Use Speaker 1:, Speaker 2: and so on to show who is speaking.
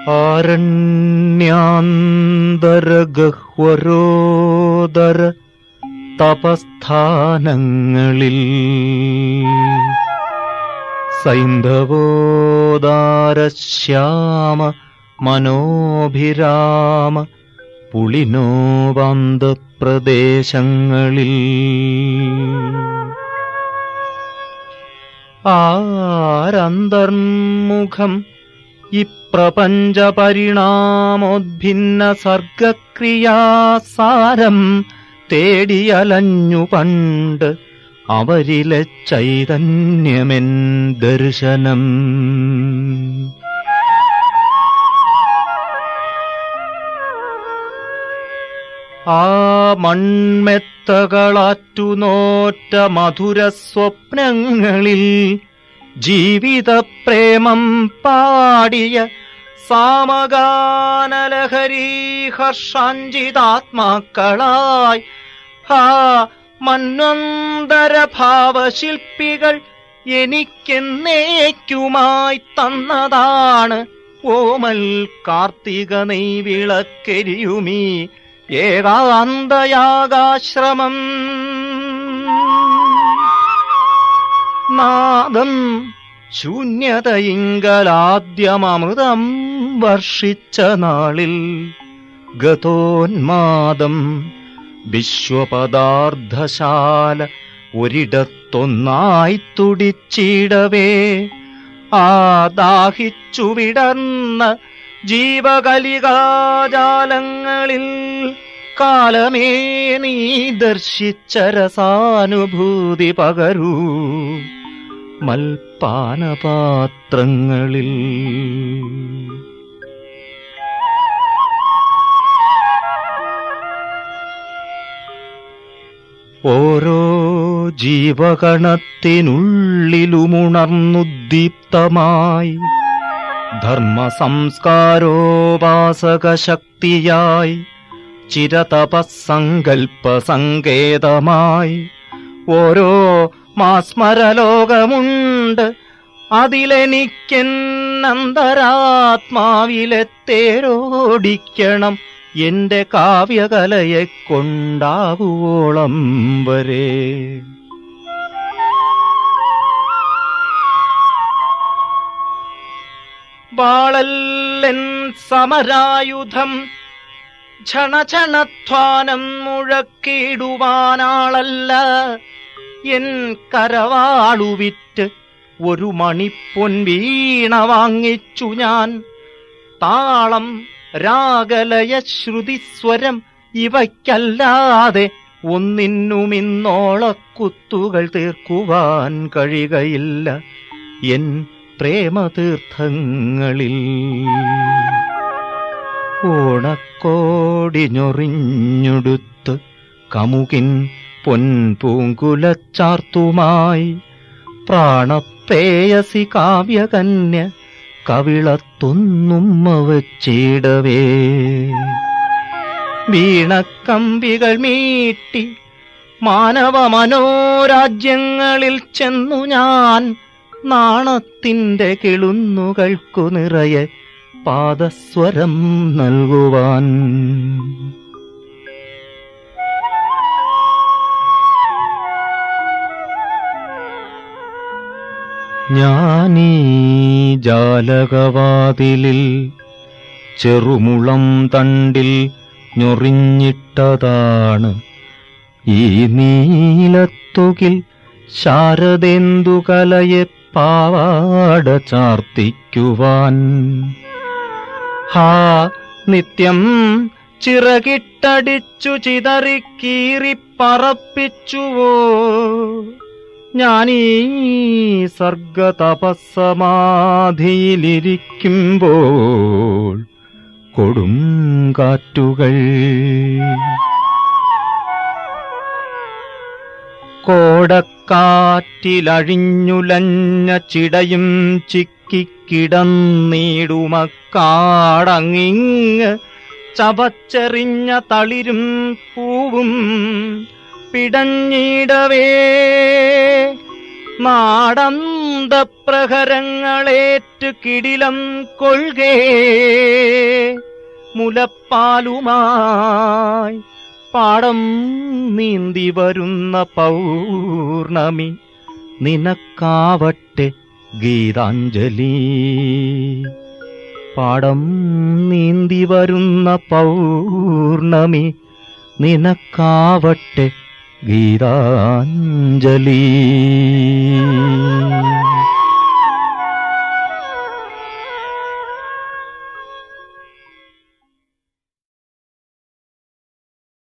Speaker 1: ആരണ്യാന്തരഗഹ്വരോദര തപസ്ഥാനങ്ങളിൽ സൈന്ധവോദാരശ്യാമ മനോഭിരാമ പുളിനോപാന്ത പ്രദേശങ്ങളിൽ ആരന്തർമുഖം ഇപ്രപഞ്ച പരിണാമോദ്ഭിന്ന സർഗക്രിയാസാരം തേടിയലഞ്ഞു പണ്ട് അവരിലെ ചൈതന്യമെൻ ദർശനം ആ മൺമെത്തകളാറ്റുനോറ്റ മധുര സ്വപ്നങ്ങളിൽ ജീവിതപ്രേമം പാടിയ സാമഗാനലഹരീ ഹർഷാഞ്ചിതാത്മാക്കളായി ഹാ മന്വന്തര ഭാവശില്പികൾ എനിക്കെന്നേക്കുമായി തന്നതാണ് ഓമൽ കാർത്തിക നെയ്വിളക്കരിയുമീ ഏകാന്തയാകാശ്രമം നാദം ശൂന്യതയിങ്കലാദ്യമമൃതം വർഷിച്ച നാളിൽ ഗതോന്മാദം വിശ്വപദാർദ്ധശാല ഒരിടത്തൊന്നായി തുടിച്ചിടവേ ആ ദാഹിച്ചു വിടർന്ന ജീവകലികാജാലങ്ങളിൽ കാലമേ നീ ദർശിച്ച രസാനുഭൂതി പകരൂ മൽപ്പാനപാത്രങ്ങളിൽ ഓരോ ജീവകണത്തിനുള്ളിലുമുണർന്നുദ്ദീപ്തമായി ധർമ്മ സംസ്കാരോപാസക ശക്തിയായി ചിരതപസങ്കൽപ്പ സങ്കേതമായി ഓരോ മാസ്മരലോകമുണ്ട് അതിലെനിക്കെന്നന്തരാത്മാവിലെ തേരോടിക്കണം എന്റെ കാവ്യകലയെ കൊണ്ടാവുവോളം വരെ വാളല്ലൻ സമരായുധം ക്ഷണക്ഷണധ്വാനം മുഴക്കിടുവാനാളല്ല എൻ കരവാളുവിറ്റ് ഒരു മണിപ്പൊൻ വീണ വാങ്ങിച്ചു ഞാൻ താളം രാഗലയ ശ്രുതിസ്വരം ഇവയ്ക്കല്ലാതെ ഒന്നിന്നുമിന്നോളക്കുത്തുകൾ തീർക്കുവാൻ കഴിയുകയില്ല എൻ പ്രേമതീർത്ഥങ്ങളിൽ ഓണക്കോടിഞ്ഞൊറിഞ്ഞുടുത്ത് കമുകിൻ പൊൻപൂങ്കുലച്ചാർത്തുമായി പ്രാണപ്രേയസി കാവ്യകന്യ കവിളത്തൊന്നുമ്മ വച്ചിടവേ വീണക്കമ്പികൾ മീട്ടി മാനവ മനോരാജ്യങ്ങളിൽ ചെന്നു ഞാൻ നാണത്തിന്റെ കിളുന്നുകൾക്കു നിറയെ പാദസ്വരം നൽകുവാൻ ഞാനീ ജാലകവാതിലിൽ ചെറുമുളം തണ്ടിൽ ഞൊറിഞ്ഞിട്ടതാണ് ഈ നീലത്തുകിൽ ശാരദേന്ദുകലയെ പാവാട ചാർത്തിക്കുവാൻ ഹാ നിത്യം ചിറകിട്ടടിച്ചു ചിതറിക്കീറി പറപ്പിച്ചുവോ ഞാനീ സർഗതപസ്സമാധിയിലിരിക്കുമ്പോൾ കൊടും കാറ്റുകൾ കോടക്കാറ്റിലഴിഞ്ഞുലഞ്ഞ ചിടയും ചിക്കിക്കിടന്നീടുമക്കാടങ്ങിങ് ചവച്ചെറിഞ്ഞ തളിരും പൂവും പിടഞ്ഞിടവേ നാടന്തരങ്ങളിൽ കുന്തപ്രഹരങ്ങളേറ്റ് കിടിലം കൊൾകേ മുലപ്പാലുമായി പാടം നീന്തി വരുന്ന പൗർണമി നിനക്കാവട്ടെ ഗീതാഞ്ജലി പാടം നീന്തി വരുന്ന പൗർണമി നിനക്കാവട്ടെ ഗീതാഞ്ജലി